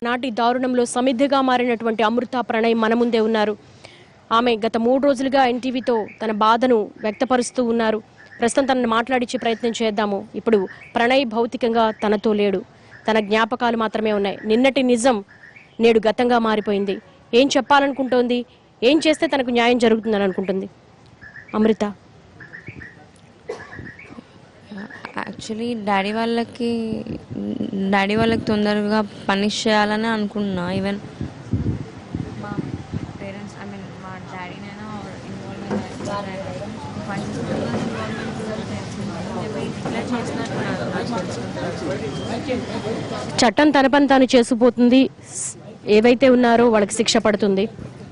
నాటి దారుణంలో సమిద్ధగా మారినటువంటి అమృత ప్రణయ్ మన ముందే ఉన్నారు ఆమె గత మూడు రోజులుగా ఎన్టీవీతో తన బాధను వ్యక్తపరుస్తూ ఉన్నారు ప్రస్తుతం తనను మాట్లాడించే ప్రయత్నం చేద్దాము ఇప్పుడు ప్రణయ్ భౌతికంగా తనతో లేడు తన జ్ఞాపకాలు మాత్రమే ఉన్నాయి నిన్నటి నిజం నేడు గతంగా మారిపోయింది ఏం చెప్పాలనుకుంటోంది ఏం చేస్తే తనకు న్యాయం జరుగుతుందని అనుకుంటుంది అమృత యాక్చువల్లీ డాడీ వాళ్ళకి డాడీ వాళ్ళకి తొందరగా పనిష్ చేయాలని అనుకున్నా ఈవెన్ మా పేరెంట్స్ ఐ మీన్ మా డాడీనైనా చట్టం తన పని తాను చేసుకుపోతుంది ఏవైతే ఉన్నారో వాళ్ళకి శిక్ష పడుతుంది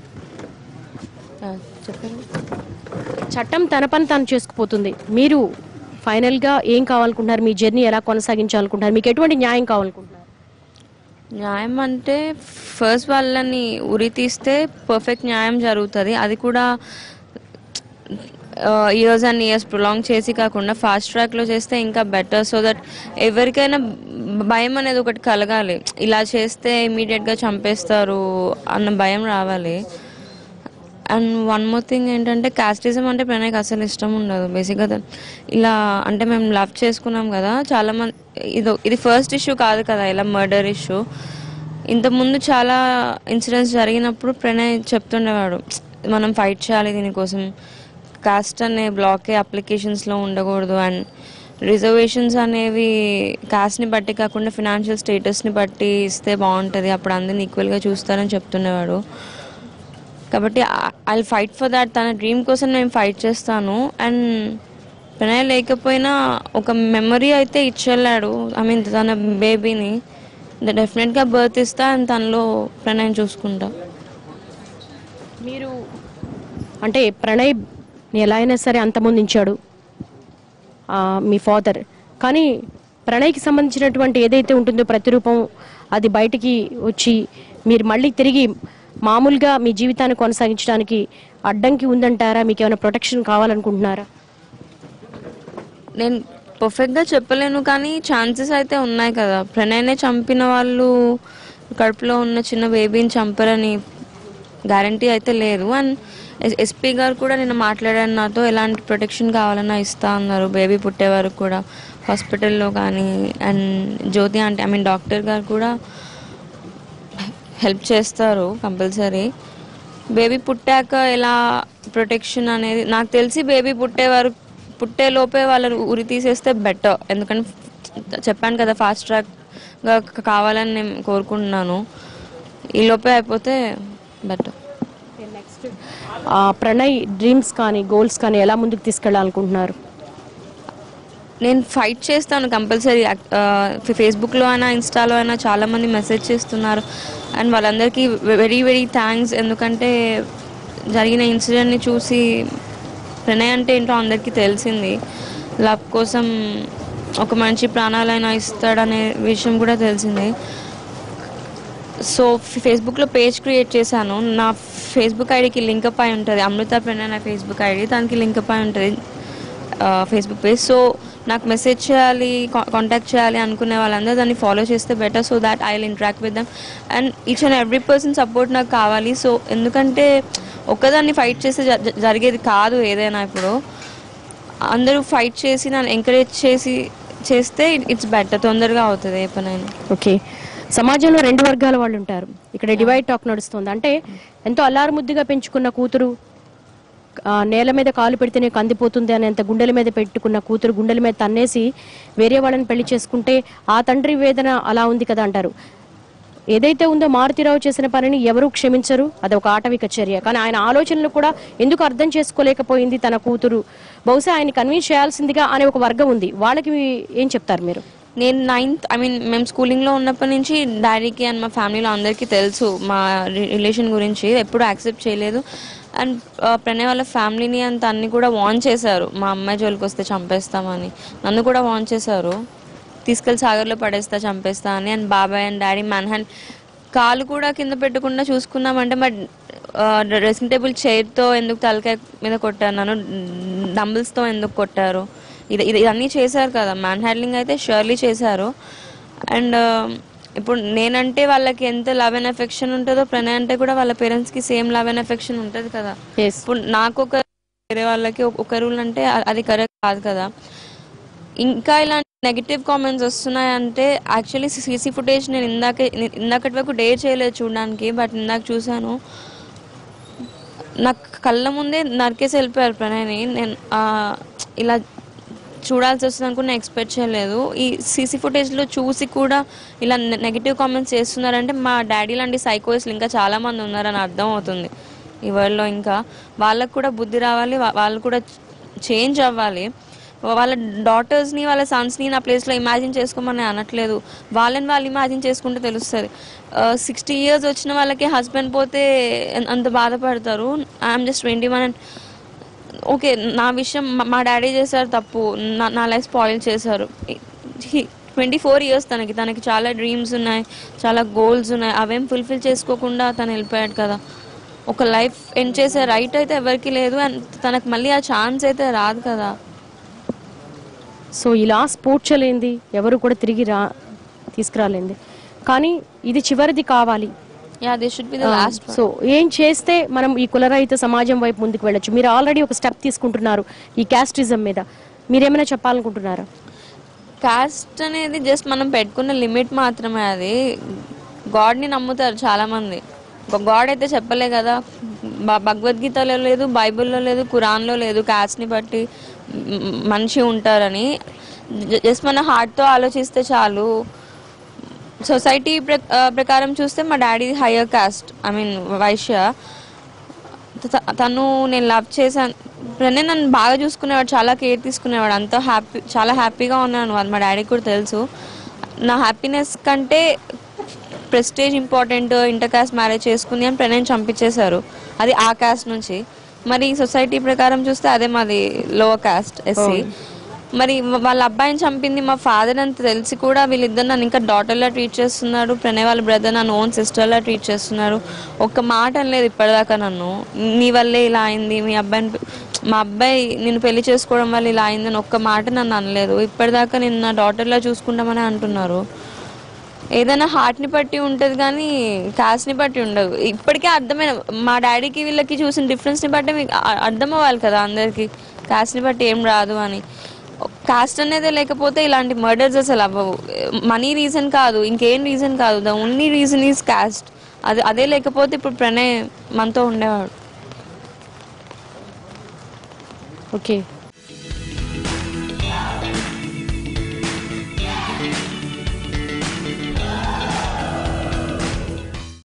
చెప్పండి చట్టం తన పని తాను చేసుకుపోతుంది మీరు ఫైనల్గా ఏం కావాలనుకుంటున్నారు మీ జర్నీ ఎలా కొనసాగించాలనుకుంటున్నారు మీకు ఎటువంటి న్యాయం కావాలనుకుంటున్నారు న్యాయం అంటే ఫస్ట్ వాళ్ళని ఉరి తీస్తే పర్ఫెక్ట్ న్యాయం జరుగుతుంది అది కూడా ఆ, ఇయర్స్ అండ్ ఇయర్స్ ప్రొలాంగ్ చేసి కాకుండా ఫాస్ట్ ట్రాక్లో చేస్తే ఇంకా బెటర్ సో దట్ ఎవరికైనా భయం అనేది ఒకటి కలగాలి ఇలా చేస్తే ఇమీడియట్గా చంపేస్తారు అన్న భయం రావాలి అండ్ వన్ మోర్ థింగ్ ఏంటంటే కాస్టిజం అంటే ప్రణయ్కి అసలు ఇష్టం ఉండదు బేసిక్గా ఇలా అంటే మేము లవ్ చేసుకున్నాం కదా చాలా మంది ఇది ఇది ఫస్ట్ ఇష్యూ కాదు కదా ఇలా మర్డర్ ఇష్యూ ఇంతకుముందు చాలా ఇన్సిడెంట్స్ జరిగినప్పుడు ప్రణయ్ చెప్తుండేవాడు మనం ఫైట్ చేయాలి దీనికోసం కాస్ట్ అనే బ్లాకే అప్లికేషన్స్లో ఉండకూడదు అండ్ రిజర్వేషన్స్ అనేవి కాస్ట్ని బట్టి కాకుండా ఫినాన్షియల్ స్టేటస్ని బట్టి ఇస్తే బాగుంటుంది అప్పుడు అందరిని ఈక్వల్గా చూస్తారని చెప్తుండేవాడు కాబట్టి ఐ ఫైట్ ఫర్ దాట్ తన డ్రీమ్ కోసం నేను ఫైట్ చేస్తాను అండ్ ప్రణయ్ లేకపోయినా ఒక మెమరీ అయితే ఇచ్చెళ్ళాడు ఐ మీన్ తన బేబీని డెఫినెట్గా బర్త్ ఇస్తా అండ్ తనలో ప్రణయ్ చూసుకుంటా మీరు అంటే ప్రణయ్ ఎలా అయినా సరే అంతమొందించాడు ఆ, మీ ఫాదర్ కానీ ప్రణయ్కి సంబంధించినటువంటి ఏదైతే ఉంటుందో ప్రతిరూపం అది బయటికి వచ్చి మీరు మళ్ళీ తిరిగి మామూలుగా మీ జీవితాన్ని కొనసాగించడానికి అడ్డంకి ఉందంటారా మీకు ఏమైనా ప్రొటెక్షన్ కావాలనుకుంటున్నారా నేను పర్ఫెక్ట్గా చెప్పలేను కానీ ఛాన్సెస్ అయితే ఉన్నాయి కదా ప్రణయ్నే చంపిన వాళ్ళు కడుపులో ఉన్న చిన్న బేబీని చంపరని గ్యారంటీ అయితే లేదు అండ్ ఎస్పీ గారు కూడా నిన్న మాట్లాడారు నాతో ఎలాంటి ప్రొటెక్షన్ కావాలన్నా ఇస్తా అన్నారు బేబీ పుట్టే వరకు కూడా హాస్పిటల్లో కానీ అండ్ జ్యోతి అంటే ఐ మీన్ డాక్టర్ గారు కూడా హెల్ప్ చేస్తారు కంపల్సరీ బేబీ పుట్టాక ఎలా ప్రొటెక్షన్ అనేది నాకు తెలిసి బేబీ పుట్టే వరకు పుట్టే లోపే వాళ్ళని ఉరి తీసేస్తే బెటర్ ఎందుకంటే చెప్పాను కదా ఫాస్ట్ ట్రాక్గా కావాలని నేను కోరుకుంటున్నాను ఈ లోపే అయిపోతే బెటర్ నెక్స్ట్ ప్రణయ్ డ్రీమ్స్ కానీ గోల్స్ కానీ ఎలా ముందుకు తీసుకెళ్ళాలనుకుంటున్నారు నేను ఫైట్ చేస్తాను కంపల్సరీ ఫేస్బుక్లో అయినా ఇన్స్టాలో అయినా చాలామంది మెసేజ్ చేస్తున్నారు అండ్ వాళ్ళందరికీ వెరీ వెరీ థ్యాంక్స్ ఎందుకంటే జరిగిన ఇన్సిడెంట్ని చూసి ప్రణయ్ అంటే ఏంటో అందరికీ తెలిసింది లవ్ కోసం ఒక మంచి ప్రాణాలైనా ఇస్తాడనే విషయం కూడా తెలిసింది సో ఫేస్బుక్లో పేజ్ క్రియేట్ చేశాను నా ఫేస్బుక్ ఐడికి లింక్ అప్ అయి ఉంటుంది అమృత ప్రణయ్ నా ఫేస్బుక్ ఐడి దానికి లింక్ అప్ అయి ఉంటుంది ఫేస్బుక్ పేజ్ సో నాకు మెసేజ్ చేయాలి కాంటాక్ట్ చేయాలి అనుకునే వాళ్ళందరూ దాన్ని ఫాలో చేస్తే better so that I will interact with them and each and every person support నాకు కావాలి సో ఎందుకంటే ఒక్కదాన్ని ఫైట్ చేస్తే జ- జ- జరిగేది కాదు ఏదైనా ఇప్పుడు అందరూ ఫైట్ చేసి నన్ను ఎంకరేజ్ చేసి చేస్తే ఇట్స్ బెటర్ తొందరగా అవుతుంది ఏ పనైనా ఓకే సమాజంలో రెండు వర్గాల వాళ్ళు ఉంటారు ఇక్కడ డివైడ్ టాక్ నడుస్తుంది అంటే ఎంతో అల్లారు ముద్దుగా పెంచుకున్న కూతురు ఆ, నేల మీద కాలు పెడితేనే కందిపోతుంది అనేంత గుండెల మీద పెట్టుకున్న కూతురు గుండెల మీద తన్నేసి వేరే వాళ్ళని పెళ్లి చేసుకుంటే ఆ తండ్రి వేదన అలా ఉంది కదా అంటారు ఏదైతే ఉందో మారుతిరావు చేసిన పనిని ఎవరూ క్షమించరు అది ఒక ఆటవిక చర్య కానీ ఆయన ఆలోచనలు కూడా ఎందుకు అర్థం చేసుకోలేకపోయింది తన కూతురు బహుశా ఆయన కన్విన్స్ చేయాల్సిందిగా అనే ఒక వర్గం ఉంది వాళ్ళకి ఏం చెప్తారు మీరు నేను నైన్త్ ఐ మీన్ మేము స్కూలింగ్లో ఉన్నప్పటి నుంచి డాడీకి అండ్ మా ఫ్యామిలీలో అందరికీ తెలుసు మా రిలేషన్ గురించి ఎప్పుడు యాక్సెప్ట్ చేయలేదు అండ్ ప్రణయ్ వాళ్ళ ఫ్యామిలీని అంత అన్ని కూడా వార్న్ చేశారు మా అమ్మాయి జోలికి వస్తే చంపేస్తామని నన్ను కూడా వార్న్ చేశారు తీసుకెళ్ళి సాగర్లో పడేస్తా చంపేస్తా అని అండ్ బాబాయ్ అండ్ డాడీ మ్యాన్ హ్యాండ్ కాలు కూడా కింద పెట్టకుండా చూసుకున్నామంటే మరి డ్రెస్సింగ్ టేబుల్ చైర్తో ఎందుకు తలకాయ మీద కొట్టారు నన్ను డంబుల్స్తో ఎందుకు కొట్టారు ఇది ఇది ఇవన్నీ చేశారు కదా మ్యాన్ హ్యాండ్లింగ్ అయితే షూర్లీ చేశారు అండ్ ఇప్పుడు నేనంటే వాళ్ళకి ఎంత లవ్ అండ్ ఎఫెక్షన్ ఉంటుందో ప్రణయ్ అంటే కూడా వాళ్ళ పేరెంట్స్కి సేమ్ లవ్ అండ్ ఎఫెక్షన్ ఉంటుంది కదా ఎస్ ఇప్పుడు నాకు ఒక వేరే వాళ్ళకి ఒక- ఒక రూల్ అంటే అ- అది కరెక్ట్ కాదు కదా ఇంకా ఇలాంటి నెగిటివ్ కామెంట్స్ వస్తున్నాయంటే యాక్చువల్లీ సీసీ ఫుటేజ్ నేను ఇందాక ఇందాకటి వరకు డేర్ చేయలేదు చూడడానికి బట్ ఇందాక చూశాను నాకు కళ్ళ ముందే నరికేసి వెళ్ళిపోయారు ప్రణయ్ని నేను ఆ, ఇలా చూడాల్సి వస్తుంది అనుకుని ఎక్స్పెక్ట్ చేయలేదు ఈ సీసీ ఫుటేజ్లో చూసి కూడా ఇలా నెగిటివ్ కామెంట్స్ చేస్తున్నారంటే మా డాడీ లాంటి సైకోయిస్లు ఇంకా చాలా మంది ఉన్నారని అర్థం అవుతుంది ఈ వరల్డ్లో ఇంకా వాళ్ళకు కూడా బుద్ధి రావాలి వా- వాళ్ళు కూడా చేంజ్ అవ్వాలి వాళ్ళ డాటర్స్ని వాళ్ళ సన్స్ని నా ప్లేస్లో ఇమాజిన్ చేసుకోమని అనట్లేదు వాళ్ళని వాళ్ళు ఇమాజిన్ చేసుకుంటే తెలుస్తుంది సిక్స్టీ ఇయర్స్ వచ్చిన వాళ్ళకి హస్బెండ్ పోతే ఎన్- అంత బాధపడతారు I'm just twenty one and okay నా విషయం మా- మా డాడీ చేశారు తప్పు నా నా లైఫ్ స్పాయిల్ చేశారు ట్వంటీ ఫోర్ ఇయర్స్ తనకి తనకి చాలా డ్రీమ్స్ ఉన్నాయి చాలా గోల్స్ ఉన్నాయి అవేం ఫుల్ఫిల్ చేసుకోకుండా తను వెళ్ళిపోయాడు కదా ఒక లైఫ్ ఎండ్ చేసే రైట్ అయితే ఎవరికి లేదు అండ్ తనకు మళ్ళీ ఆ ఛాన్స్ అయితే రాదు కదా సో ఇలా స్ఫూర్చలేంది ఎవరు కూడా తిరిగి రా తీసుకురాలేంది కానీ ఇది చివరిది కావాలి yeah this should be the last so ఏం చేస్తే మనం ఈ కులరహిత సమాజం వైపు ముందుకు వెళ్ళొచ్చు మీరు ఆల్రెడీ ఒక స్టెప్ తీసుకుంటున్నారు ఈ క్యాస్టిజం మీద మీరేమైనా చెప్పాలనుకుంటున్నారా కాస్ట్ అనేది జస్ట్ మనం పెట్టుకున్న లిమిట్ మాత్రమే అది గాడ్ని నమ్ముతారు చాలా మంది గాడ్ అయితే చెప్పలే కదా భ- భగవద్గీతలో లేదు బైబిల్లో లేదు ఖురాన్లో లేదు కాస్ట్ని బట్టి మ్, మనిషి ఉంటారని జ- జస్ట్ మన హార్ట్తో ఆలోచిస్తే చాలు సొసైటీ ప్ర- ఆ, ప్రకారం చూస్తే మా daddy higher caste I mean Vaishya త- తను నేను లవ్ చేశాను ప్రణయ్ నన్ను బాగా చూసుకునేవాడు చాలా కేర్ తీసుకునేవాడు అంతా హ్యాపీ చాలా హ్యాపీగా ఉన్నాను అది మా డాడీకి కూడా తెలుసు నా హ్యాపీనెస్ కంటే prestige important inter caste marriage చేసుకుని అని ప్రణయ్ చంపించేశారు అది ఆ కాస్ట్ నుంచి మరి సొసైటీ ప్రకారం చూస్తే అదే మాది లోవర్ కాస్ట్ ఎస్సీ మరి వాళ్ళ అబ్బాయిని చంపింది మా ఫాదర్ అని తెలిసి కూడా వీళ్ళిద్దరు నన్ను ఇంకా డాటర్లా ట్రీట్ చేస్తున్నాడు ప్రణయ్ వాళ్ళ బ్రదర్ నన్ను ఓన్ సిస్టర్లా ట్రీట్ చేస్తున్నారు ఒక్క మాట అనలేదు ఇప్పటిదాకా నన్ను నీ వల్లే ఇలా అయింది మీ అబ్బాయిని పె- మా అబ్బాయి నేను పెళ్లి చేసుకోవడం వల్ల ఇలా అయిందని ఒక్క మాట నన్ను అనలేదు ఇప్పటిదాకా నేను నా డాటర్లా చూసుకుంటామని అంటున్నారు ఏదైనా హార్ట్ని బట్టి ఉంటుంది కానీ కాస్ట్ని బట్టి ఉండదు ఇప్పటికే అర్థమైన మా డాడీకి వీళ్ళకి చూసిన డిఫరెన్స్ని బట్టి మీకు అ- అర్థం అవ్వాలి కదా అందరికి కాస్ట్ని బట్టి ఏం రాదు అని కాస్ట్ అనేది లేకపోతే ఇలాంటి మర్డర్స్ అసలు అవ్వవు మనీ రీజన్ కాదు ఇంకేం రీజన్ కాదు the only reason is caste అది అదే లేకపోతే ఇప్పుడు ప్రణయ్ మనతో ఉండేవాడు ఓకే